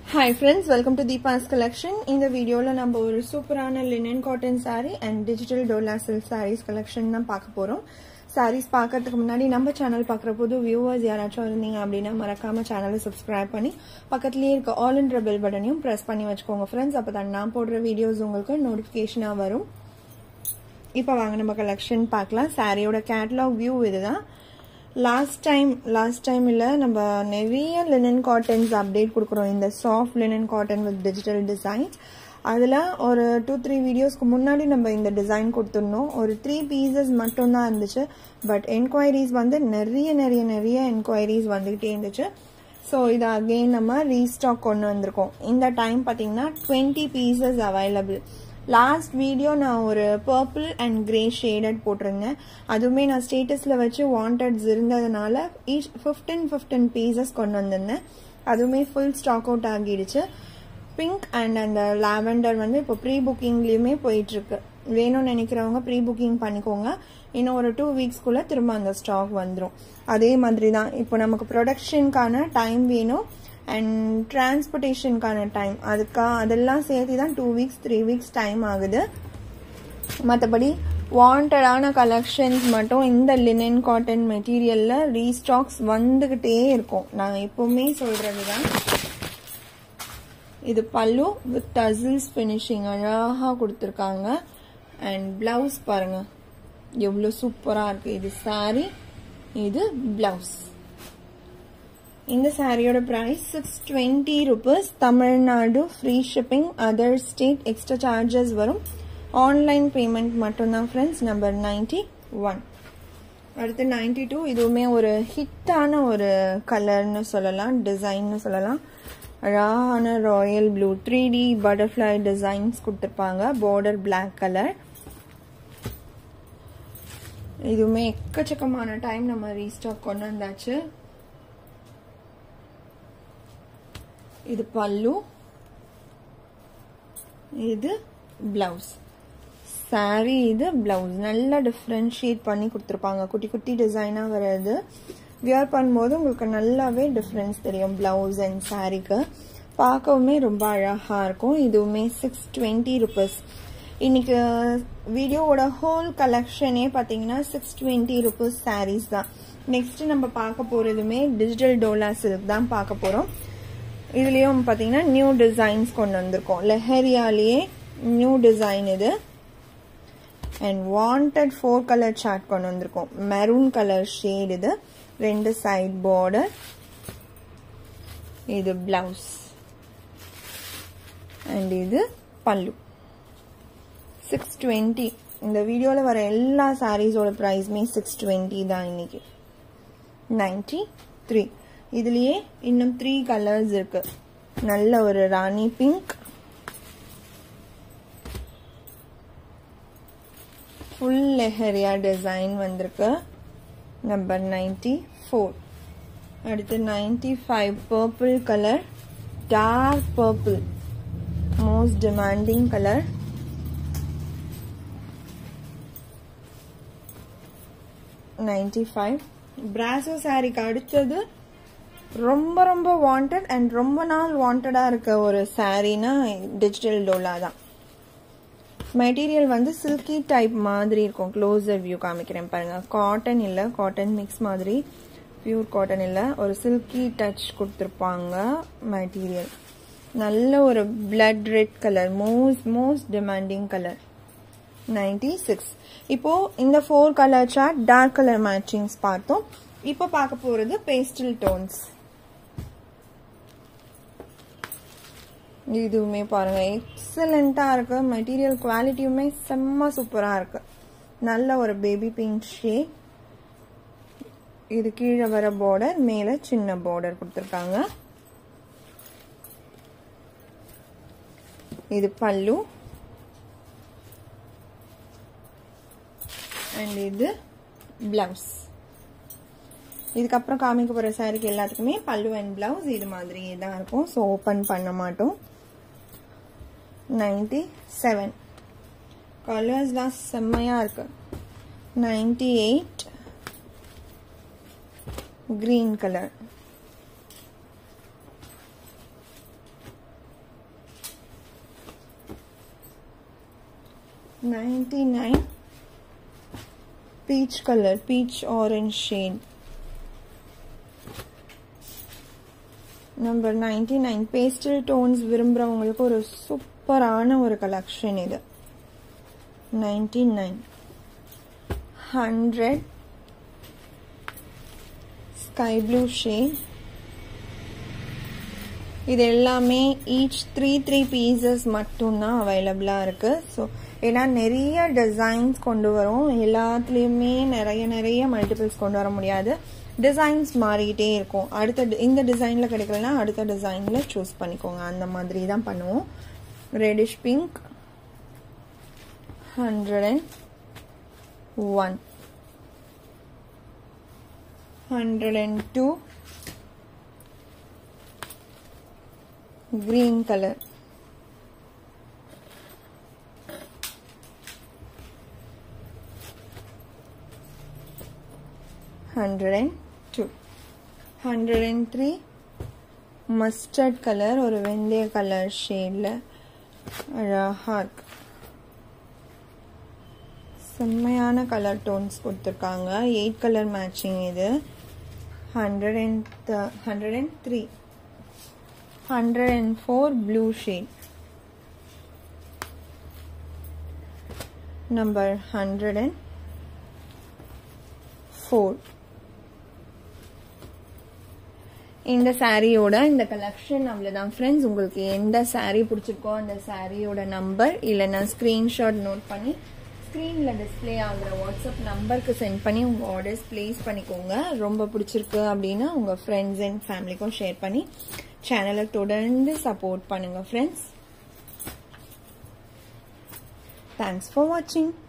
hi friends welcome to Deepa's collection இந்த வீடியோவில் நம்ம ஒரு சூப்பரான linen cotton saree and digital dola silk sarees collection தான் பார்க்க போகிறோம் sarees பார்க்கறதுக்கு முன்னாடி நம்ம சேனல் பார்க்குற போது வியூவர்ஸ் யாராச்சும் இருந்தீங்க அப்படின்னா மறக்காம சேனலை சப்ஸ்கிரைப் பண்ணி பக்கத்துலேயே இருக்க ஆல் இன்ற பெல் பட்டனையும் ப்ரெஸ் பண்ணி வச்சுக்கோங்க ஃப்ரெண்ட்ஸ் அப்போ தான் நான் போடுற வீடியோஸ் உங்களுக்கு நோட்டிஃபிகேஷனாக வரும் இப்போ வாங்க நம்ம கலெக்ஷன் பார்க்கலாம் சாரியோட கேட்லாக் வியூ இதுதான் லாஸ்ட் டைம் லாஸ்ட் டைம் இல்லை நம்ம நிறைய லினன் காட்டன்ஸ் அப்டேட் கொடுக்குறோம் இந்த soft linen cotton with digital designs அதில் ஒரு டூ த்ரீ வீடியோஸ்க்கு முன்னாடி நம்ம இந்த டிசைன் கொடுத்துருந்தோம் ஒரு த்ரீ பீசஸ் மட்டும்தான் இருந்துச்சு பட் என்கொயரிஸ் வந்து நிறைய நிறைய நிறைய என்கொயரிஸ் வந்துக்கிட்டே இருந்துச்சு ஸோ இது அகெயின் நம்ம ரீஸ்டாக் கொண்டு வந்திருக்கோம் இந்த டைம் பார்த்தீங்கன்னா twenty pieces available last video நான் ஒரு பர்பிள் அண்ட் கிரே ஷேடட் போட்டிருந்தேன் அதுவுமே நான் ஸ்டேட்டஸில் வச்சு வாண்டட்ஸ் இருந்ததுனால ஈச் ஃபிஃப்டீன் ஃபிஃப்டீன் பீசஸ் கொண்டு வந்திருந்தேன் அதுவுமே ஃபுல் ஸ்டாக் அவுட் ஆகிடுச்சு பிங்க் அண்ட் அந்த லாவெண்டர் வந்து இப்போ ப்ரீ புக்கிங்லேயுமே போயிட்டுருக்கு வேணும்னு நினைக்கிறவங்க ப்ரீ புக்கிங் பண்ணிக்கோங்க இன்னும் ஒரு டூ வீக்ஸ்க்குள்ளே திரும்ப அந்த ஸ்டாக் வந்துடும் அதே மாதிரி தான் இப்போ நமக்கு ப்ரொடக்ஷனுக்கான டைம் வேணும் அண்ட் டிரான்ஸ்போர்ட்டேஷனுக்கான டைம் அதுக்கா அதெல்லாம் சேர்த்து தான் two weeks three weeks time ஆகுது மற்றபடி வாண்டடான கலெக்ஷன்ஸ் மட்டும் இந்த லினன் காட்டன் மெட்டீரியலில் ரீஸ்டாக்ஸ் வந்துக்கிட்டே இருக்கும் நான் எப்போவுமே சொல்கிறது தான் இது பல்லு வித் டசில்ஸ் ஃபினிஷிங் அழகாக கொடுத்துருக்காங்க அண்ட் ப்ளவுஸ் பாருங்கள் எவ்வளோ சூப்பராக இருக்குது இது சாரி இது ப்ளவுஸ் இந்த சாரியோட price six twenty rupees Tamil Nadu free shipping other state extra charges வரும் ஆன்லைன் பேமெண்ட் மட்டும்தான் ஃப்ரெண்ட்ஸ் நம்பர் நைன்டி ஒன் அடுத்து நைன்டி டூ இதுவுமே ஒரு ஹிட்டான ஒரு கலர்னு சொல்லலாம் டிசைன்னு சொல்லலாம் அழகான royal blue three D butterfly designs கொடுத்துருப்பாங்க பார்டர் பிளாக் கலர் இதுவுமே எக்கச்சக்கமான டைம் நம்ம ரீஸ்டாக் கொண்டு வந்தாச்சு இது பல்லு இது பிளவுஸ் சாரி இது பிளவுஸ் நல்லா டிஃப்ரென்ஷியேட் பண்ணி கொடுத்துருப்பாங்க குட்டி குட்டி டிசைனாக வர்றது வியர் பண்ணும்போது உங்களுக்கு நல்லாவே டிஃப்ரென்ஸ் தெரியும் பிளவுஸ் அண்ட் சாரீக்கு பார்க்கவுமே ரொம்ப அழகாக இருக்கும் இதுவுமே சிக்ஸ் டுவெண்ட்டி ருபீஸ் இன்னைக்கு வீடியோவோட ஹோல் கலெக்ஷனே பார்த்தீங்கன்னா சிக்ஸ் டுவெண்ட்டி ருபீஸ் சாரீஸ் தான் நெக்ஸ்ட் நம்ம பார்க்க போகிறதுமே டிஜிட்டல் டோலா சில்க் தான் பார்க்க போகிறோம் இதுலேயும் பார்த்தீங்கன்னா நியூ டிசைன்ஸ் கொண்டு வந்திருக்கோம் லெஹரியாலேயே நியூ டிசைன் இது and wanted four colour chart கொண்டு வந்திருக்கோம் மெரூன் கலர் ஷேட் இது ரெண்டு சைட் பார்டர் இது பிளவுஸ் அண்ட் இது பல்லு சிக்ஸ் டுவெண்ட்டி இந்த வீடியோவில் வர எல்லா சாரீஸோட ப்ரைஸுமே சிக்ஸ் டுவெண்ட்டி தான் இன்னைக்கு நைன்டி த்ரீ இதுலயே இன்னும் த்ரீ கலர்ஸ் இருக்கு நல்ல ஒரு rani pink full lehariya design வந்திருக்கு நம்பர் நைன்டி ஃபோர் அடுத்து ninety five purple colour dark purple most demanding colour ninety five பிராசோ சாரிக்கு அடுத்தது ரொம்ப ரொம்ப வாண்டட் அண்ட் ரொம்ப நாள் வாண்டடாக இருக்க ஒரு சாரீனா டிஜிட்டல் டோலா தான் மெட்டீரியல் வந்து சில்கி டைப் மாதிரி இருக்கும் க்ளோஸர் வியூ காமிக்கிறேன் பாருங்க காட்டன் இல்லை காட்டன் மிக்ஸ் மாதிரி பியூர் காட்டன் இல்லை ஒரு சில்கி டச் கொடுத்துருப்பாங்க மெட்டீரியல் நல்ல ஒரு blood red colour most most demanding colour ninety six இப்போ இந்த four colour chart dark colour matchings பார்த்தோம் இப்போ பார்க்க போறது பேஸ்டல் டோன்ஸ் இதுவுமே பாருங்க எக்ஸலண்டா இருக்கு மெட்டீரியல் குவாலிட்டியுமே செம்ம சூப்பரா இருக்கு நல்ல ஒரு பேபி பிங்க் ஷே இது கீழே வர பார்டர் மேல சின்ன பார்டர் கொடுத்துருக்காங்க இது பல்லு அண்ட் இது பிளவுஸ் இதுக்கப்புறம் காமிக்க போகிற சாரிக்கு எல்லாத்துக்குமே பல்லு அண்ட் பிளவுஸ் இது மாதிரியே தான் இருக்கும் ஸோ ஓப்பன் பண்ண மாட்டோம் நைன்டி செவன் கலர்ஸ்லாம் செம்மையாக இருக்கு ninety eight green colour ninety nine peach colour peach orange shade number ninety nine pastel tones விரும்புகிறவங்களுக்கு ஒரு சூப்பரான ஒரு கலெக்ஷன் இது ninety nine hundred sky blue shade இது எல்லாமே ஈச் த்ரீ த்ரீ பீசஸ் மட்டும்தான் அவைலபிளாக இருக்குது ஸோ ஏன்னா நிறைய டிசைன்ஸ் கொண்டு வரும் எல்லாத்துலேயுமே நிறைய நிறைய மல்டிபிள்ஸ் கொண்டு வர முடியாது டிசைன்ஸ் மாறிக்கிட்டே இருக்கும் அடுத்த இந்த டிசைனில் கிடைக்கலனா அடுத்த டிசைனில் சூஸ் பண்ணிக்கோங்க அந்த மாதிரி தான் பண்ணுவோம் reddish pink hundred and one hundred and two green color hundred and two hundred and three mustard color ஒரு வெந்தய கலர் ஷேடில் அழகா இருக்கு செம்மையான கலர் டோன்ஸ் கொடுத்துருக்காங்க எயிட் கலர் மேட்சிங் இது hundred and hundred and three 104 blue shade number 104 இந்த சாரியோட இந்த கலெக்ஷன் அவ்வளோதான் ஃப்ரெண்ட்ஸ் உங்களுக்கு எந்த சாரீ பிடிச்சிருக்கோ அந்த சாரியோட நம்பர் இல்லைன்னா ஸ்க்ரீன்ஷாட் நோட் பண்ணி ஸ்க்ரீனில் டிஸ்பிளே ஆகிற வாட்ஸ்அப் நம்பருக்கு சென்ட் பண்ணி உங்கள் ஆர்டர்ஸ் ப்ளேஸ் பண்ணிக்கோங்க ரொம்ப பிடிச்சிருக்கு அப்படின்னா உங்கள் ஃப்ரெண்ட்ஸ் அண்ட் ஃபேமிலிக்கும் ஷேர் பண்ணி சேனலை தொடர்ந்து சப்போர்ட் பண்ணுங்க ஃப்ரெண்ட்ஸ் தேங்க்ஸ் ஃபார் வாட்சிங்